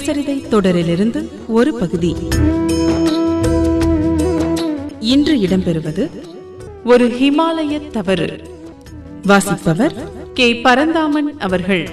சுயசரிதை தொடரிலிருந்து ஒரு பகுதி இன்று இடம்பெறுவது ஒரு ஹிமாலய தவறு வாசிப்பவர் கே பரந்தாமன் அவர்கள்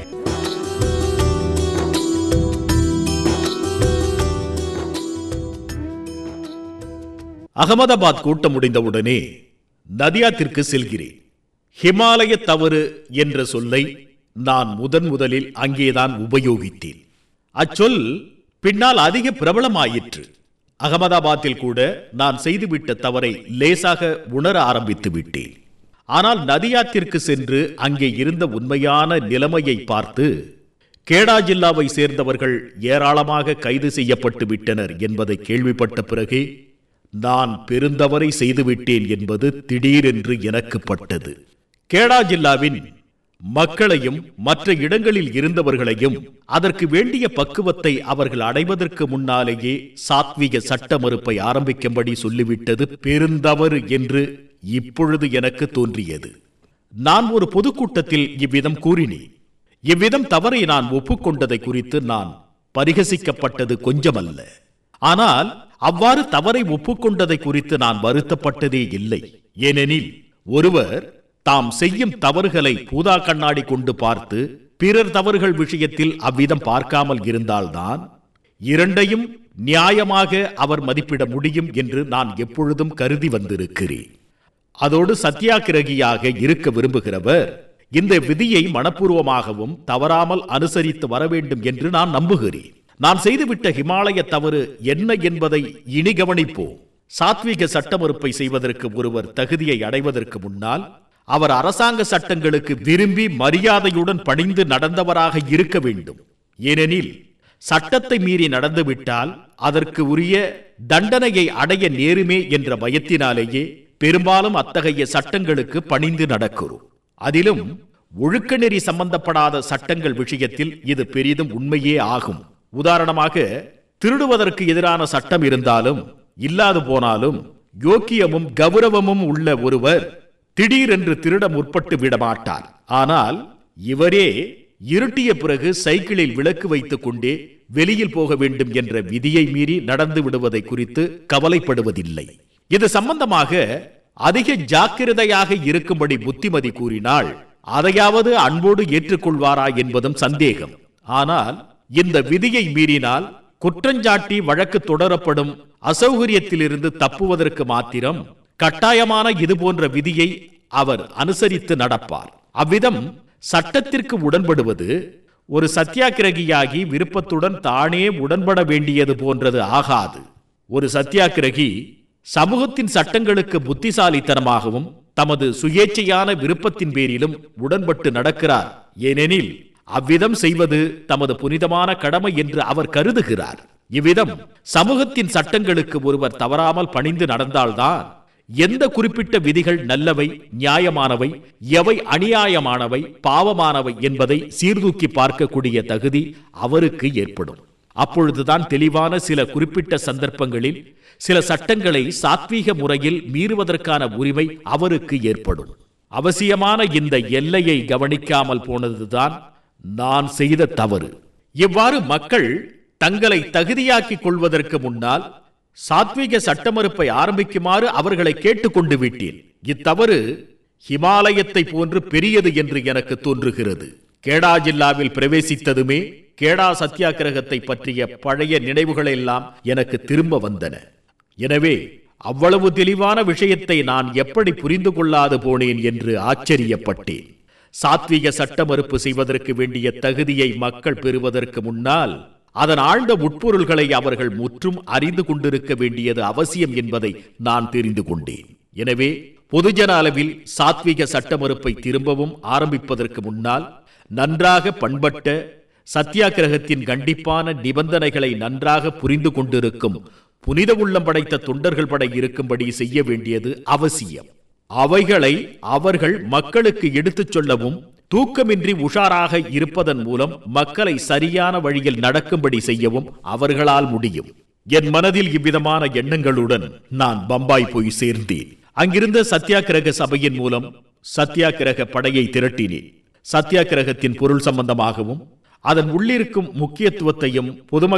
அகமதாபாத் கூட்டம் முடிந்தவுடனே நதியாத்திற்கு செல்கிறேன் ஹிமாலய தவறு என்ற சொல்லை நான் முதன் முதலில் அங்கேதான் உபயோகித்தேன் அச்சொல் பின்னால் அதிக பிரபலமாயிற்று அகமதாபாத்தில் கூட நான் செய்துவிட்ட தவறை லேசாக உணர ஆரம்பித்து விட்டேன் ஆனால் நதியாத்திற்கு சென்று அங்கே இருந்த உண்மையான நிலைமையை பார்த்து கேடா ஜில்லாவை சேர்ந்தவர்கள் ஏராளமாக கைது செய்யப்பட்டு விட்டனர் என்பதை கேள்விப்பட்ட பிறகே நான் பெருந்தவறை செய்துவிட்டேன் என்பது திடீரென்று எனக்கு பட்டது கேடா ஜில்லாவின் மக்களையும் மற்ற இடங்களில் இருந்தவர்களையும் அதற்கு வேண்டிய பக்குவத்தை அவர்கள் அடைவதற்கு முன்னாலேயே சாத்விக சட்ட மறுப்பை ஆரம்பிக்கும்படி சொல்லிவிட்டது பெருந்தவறு என்று இப்பொழுது எனக்கு தோன்றியது நான் ஒரு பொதுக்கூட்டத்தில் இவ்விதம் கூறினேன் இவ்விதம் தவறை நான் ஒப்புக்கொண்டதை குறித்து நான் பரிகசிக்கப்பட்டது கொஞ்சமல்ல ஆனால் அவ்வாறு தவறை ஒப்புக்கொண்டதை குறித்து நான் வருத்தப்பட்டதே இல்லை ஏனெனில் ஒருவர் தாம் செய்யும் தவறுகளை பூதா கண்ணாடி கொண்டு பார்த்து பிறர் தவறுகள் விஷயத்தில் அவ்விதம் பார்க்காமல் இருந்தால்தான் இரண்டையும் நியாயமாக அவர் மதிப்பிட முடியும் என்று நான் எப்பொழுதும் கருதி வந்திருக்கிறேன் அதோடு சத்தியாகிரகியாக இருக்க விரும்புகிறவர் இந்த விதியை மனப்பூர்வமாகவும் தவறாமல் அனுசரித்து வர வேண்டும் என்று நான் நம்புகிறேன் நான் செய்துவிட்ட ஹிமாலய தவறு என்ன என்பதை இனி கவனிப்போம் சாத்விக சட்ட மறுப்பை செய்வதற்கு ஒருவர் தகுதியை அடைவதற்கு முன்னால் அவர் அரசாங்க சட்டங்களுக்கு விரும்பி மரியாதையுடன் பணிந்து நடந்தவராக இருக்க வேண்டும் ஏனெனில் சட்டத்தை மீறி நடந்துவிட்டால் அதற்கு உரிய தண்டனையை அடைய நேருமே என்ற பயத்தினாலேயே பெரும்பாலும் அத்தகைய சட்டங்களுக்கு பணிந்து நடக்கிறோம் அதிலும் ஒழுக்கநெறி சம்பந்தப்படாத சட்டங்கள் விஷயத்தில் இது பெரிதும் உண்மையே ஆகும் உதாரணமாக திருடுவதற்கு எதிரான சட்டம் இருந்தாலும் இல்லாது போனாலும் யோக்கியமும் கௌரவமும் உள்ள ஒருவர் திடீரென்று திருட முற்பட்டு விடமாட்டார் ஆனால் இவரே இருட்டிய பிறகு சைக்கிளில் விளக்கு வைத்துக் கொண்டே வெளியில் போக வேண்டும் என்ற விதியை மீறி நடந்து விடுவதை குறித்து கவலைப்படுவதில்லை இது சம்பந்தமாக அதிக ஜாக்கிரதையாக இருக்கும்படி புத்திமதி கூறினால் அதையாவது அன்போடு ஏற்றுக்கொள்வாரா என்பதும் சந்தேகம் ஆனால் இந்த விதியை மீறினால் குற்றஞ்சாட்டி வழக்கு தொடரப்படும் அசௌகரியத்திலிருந்து தப்புவதற்கு மாத்திரம் கட்டாயமான இது போன்ற விதியை அவர் அனுசரித்து நடப்பார் அவ்விதம் சட்டத்திற்கு உடன்படுவது ஒரு சத்தியாகிரகியாகி விருப்பத்துடன் தானே உடன்பட வேண்டியது போன்றது ஆகாது ஒரு சத்தியாகிரகி சமூகத்தின் சட்டங்களுக்கு புத்திசாலித்தனமாகவும் தமது சுயேட்சையான விருப்பத்தின் பேரிலும் உடன்பட்டு நடக்கிறார் ஏனெனில் அவ்விதம் செய்வது தமது புனிதமான கடமை என்று அவர் கருதுகிறார் இவ்விதம் சமூகத்தின் சட்டங்களுக்கு ஒருவர் தவறாமல் பணிந்து நடந்தால்தான் எந்த குறிப்பிட்ட விதிகள் நல்லவை நியாயமானவை எவை அநியாயமானவை பாவமானவை என்பதை சீர்தூக்கி பார்க்கக்கூடிய தகுதி அவருக்கு ஏற்படும் அப்பொழுதுதான் தெளிவான சில குறிப்பிட்ட சந்தர்ப்பங்களில் சில சட்டங்களை சாத்வீக முறையில் மீறுவதற்கான உரிமை அவருக்கு ஏற்படும் அவசியமான இந்த எல்லையை கவனிக்காமல் போனதுதான் நான் செய்த தவறு இவ்வாறு மக்கள் தங்களை தகுதியாக்கிக் கொள்வதற்கு முன்னால் சாத்வீக சட்ட மறுப்பை ஆரம்பிக்குமாறு அவர்களை கேட்டுக்கொண்டு விட்டேன் இத்தவறு ஹிமாலயத்தை போன்று பெரியது என்று எனக்கு தோன்றுகிறது கேடா ஜில்லாவில் பிரவேசித்ததுமே கேடா சத்தியாகிரகத்தை பற்றிய பழைய நினைவுகள் எல்லாம் எனக்கு திரும்ப வந்தன எனவே அவ்வளவு தெளிவான விஷயத்தை நான் எப்படி புரிந்து கொள்ளாது போனேன் என்று ஆச்சரியப்பட்டேன் சாத்வீக சட்ட மறுப்பு செய்வதற்கு வேண்டிய தகுதியை மக்கள் பெறுவதற்கு முன்னால் அதன் ஆழ்ந்த உட்பொருள்களை அவர்கள் முற்றும் அறிந்து கொண்டிருக்க வேண்டியது அவசியம் என்பதை நான் தெரிந்து கொண்டேன் எனவே பொதுஜன அளவில் சாத்வீக சட்ட மறுப்பை திரும்பவும் ஆரம்பிப்பதற்கு முன்னால் நன்றாக பண்பட்ட சத்தியாகிரகத்தின் கண்டிப்பான நிபந்தனைகளை நன்றாக புரிந்து கொண்டிருக்கும் புனித உள்ளம் படைத்த தொண்டர்கள் படை இருக்கும்படி செய்ய வேண்டியது அவசியம் அவைகளை அவர்கள் மக்களுக்கு எடுத்துச் சொல்லவும் தூக்கமின்றி உஷாராக இருப்பதன் மூலம் மக்களை சரியான வழியில் நடக்கும்படி செய்யவும் அவர்களால் முடியும் என் மனதில் இவ்விதமான எண்ணங்களுடன் நான் பம்பாய் போய் சேர்ந்தேன் அங்கிருந்த சத்தியாகிரக சபையின் மூலம் சத்தியாகிரக படையை திரட்டினேன் சத்தியாகிரகத்தின் பொருள் சம்பந்தமாகவும் அதன் உள்ளிருக்கும் முக்கியத்துவத்தையும் பொதுமக்கள்